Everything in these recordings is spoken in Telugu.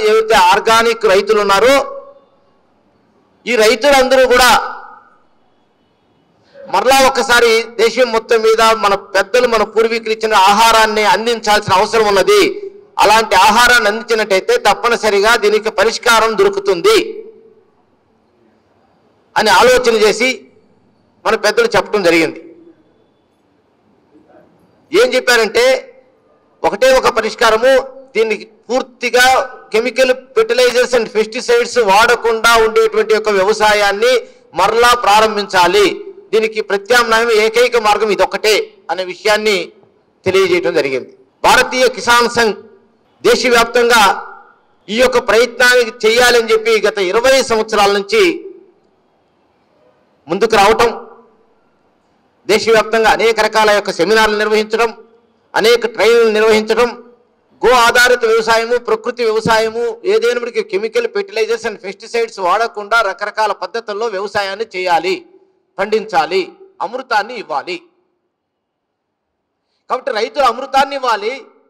ఏవైతే ఆర్గానిక్ రైతులు ఉన్నారో ఈ రైతులందరూ కూడా మరలా ఒక్కసారి దేశం మొత్తం మీద మన పెద్దలు మన పూర్వీకులు ఇచ్చిన ఆహారాన్ని అందించాల్సిన అవసరం ఉన్నది అలాంటి ఆహారాన్ని అందించినట్టయితే తప్పనిసరిగా దీనికి పరిష్కారం దొరుకుతుంది అని ఆలోచన చేసి మన పెద్దలు చెప్పడం జరిగింది ఏం చెప్పారంటే ఒకటే ఒక పరిష్కారము దీనికి పూర్తిగా కెమికల్ ఫెర్టిలైజర్స్ అండ్ పెస్టిసైడ్స్ వాడకుండా ఉండేటువంటి ఒక వ్యవసాయాన్ని మరలా ప్రారంభించాలి దీనికి ప్రత్యామ్నాయం ఏకైక మార్గం ఇదొక్కటే అనే విషయాన్ని తెలియజేయడం జరిగింది భారతీయ కిసాన్ సంఘ్ దేశవ్యాప్తంగా ఈ యొక్క ప్రయత్నాన్ని చేయాలని చెప్పి గత ఇరవై సంవత్సరాల నుంచి ముందుకు రావటం దేశవ్యాప్తంగా అనేక రకాల యొక్క సెమినార్లు నిర్వహించడం అనేక ట్రైన్లు నిర్వహించడం గో ఆధారిత వ్యవసాయము ప్రకృతి వ్యవసాయము ఏదైనప్పటికీ కెమికల్ ఫెర్టిలైజర్స్ అండ్ పెస్టిసైడ్స్ వాడకుండా రకరకాల పద్ధతుల్లో వ్యవసాయాన్ని చేయాలి పండించాలి అమృతాన్ని ఇవ్వాలి కాబట్టి రైతులు అమృతాన్ని ఇవ్వాలి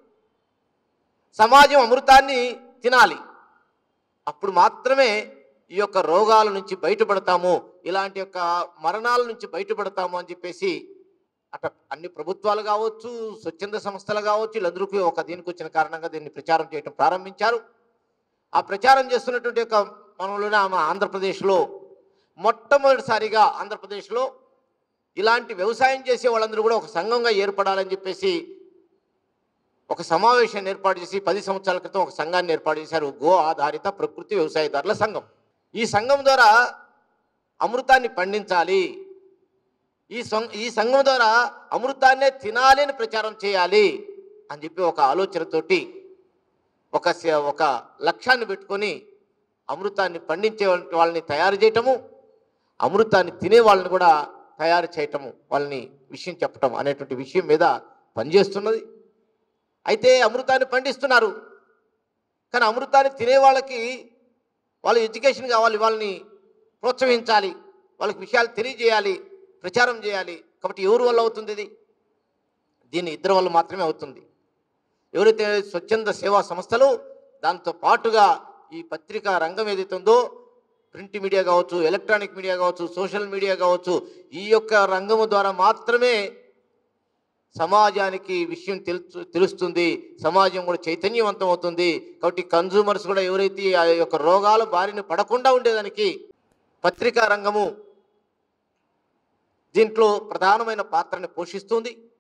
సమాజం అమృతాన్ని తినాలి అప్పుడు మాత్రమే ఈ యొక్క రోగాల నుంచి బయటపడతాము ఇలాంటి యొక్క మరణాల నుంచి బయటపడతాము అని చెప్పేసి అట అన్ని ప్రభుత్వాలు కావచ్చు స్వచ్ఛంద సంస్థలు కావచ్చు వీళ్ళందరికీ ఒక దీనికి వచ్చిన కారణంగా దీన్ని ప్రచారం చేయడం ప్రారంభించారు ఆ ప్రచారం చేస్తున్నటువంటి యొక్క మనలోనే ఆమె ఆంధ్రప్రదేశ్లో మొట్టమొదటిసారిగా ఆంధ్రప్రదేశ్లో ఇలాంటి వ్యవసాయం చేసే వాళ్ళందరూ కూడా ఒక సంఘంగా ఏర్పడాలని చెప్పేసి ఒక సమావేశాన్ని ఏర్పాటు చేసి పది సంవత్సరాల క్రితం ఒక సంఘాన్ని ఏర్పాటు చేశారు గో ఆధారిత ప్రకృతి వ్యవసాయదారుల సంఘం ఈ సంఘం ద్వారా అమృతాన్ని పండించాలి ఈ సం- ఈ సంఘం ద్వారా అమృతాన్నే తినాలి అని ప్రచారం చేయాలి అని చెప్పి ఒక ఆలోచనతోటి ఒక స- ఒక లక్ష్యాన్ని పెట్టుకొని అమృతాన్ని పండించే వాళ్ళని తయారు చేయటము అమృతాన్ని తినే వాళ్ళని కూడా తయారు చేయటము వాళ్ళని విషయం చెప్పటం అనేటువంటి విషయం మీద పనిచేస్తున్నది అయితే అమృతాన్ని పండిస్తున్నారు కానీ అమృతాన్ని తినే వాళ్ళకి వాళ్ళ ఎడ్యుకేషన్ కావాలి వాళ్ళని ప్రోత్సహించాలి వాళ్ళకి విషయాలు తెలియజేయాలి ప్రచారం చేయాలి కాబట్టి ఎవరి వల్ల అవుతుంది ఇది దీన్ని ఇద్దరి వల్ల మాత్రమే అవుతుంది ఎవరైతే స్వచ్ఛంద సేవా సంస్థలు దాంతో పాటుగా ఈ పత్రికా రంగం ఏదైతే ఉందో ప్రింట్ మీడియా కావచ్చు ఎలక్ట్రానిక్ మీడియా కావచ్చు సోషల్ మీడియా కావచ్చు ఈ యొక్క రంగము ద్వారా మాత్రమే సమాజానికి ఈ విషయం తెలుసు తెలుస్తుంది సమాజం కూడా చైతన్యవంతం అవుతుంది కాబట్టి కన్జ్యూమర్స్ కూడా ఎవరైతే ఆ యొక్క రోగాల బారిన పడకుండా ఉండేదానికి పత్రికా రంగము దీంట్లో ప్రధానమైన పాత్రని పోషిస్తుంది